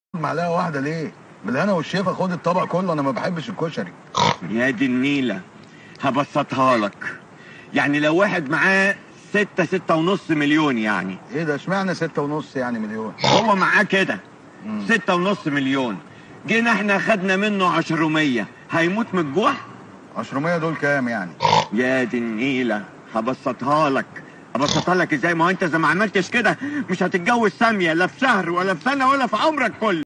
معلقه واحده ليه بالهنا والشفا خد الطبق كله انا ما بحبش الكشري يا دي النيلة هبسطها لك يعني لو واحد معاه ستة ستة ونص مليون يعني ايه ده اشمعنى ستة ونص يعني مليون هو معاه كده مم. ستة ونص مليون جينا احنا خدنا منه عشرمية هيموت من الجوع 10 دول كام يعني يا دي النيلة هبسطها لك ابسطها لك ازاي ما هو انت اذا ما عملتش كده مش هتتجوز سامية لا في شهر ولا في سنة ولا في عمرك كله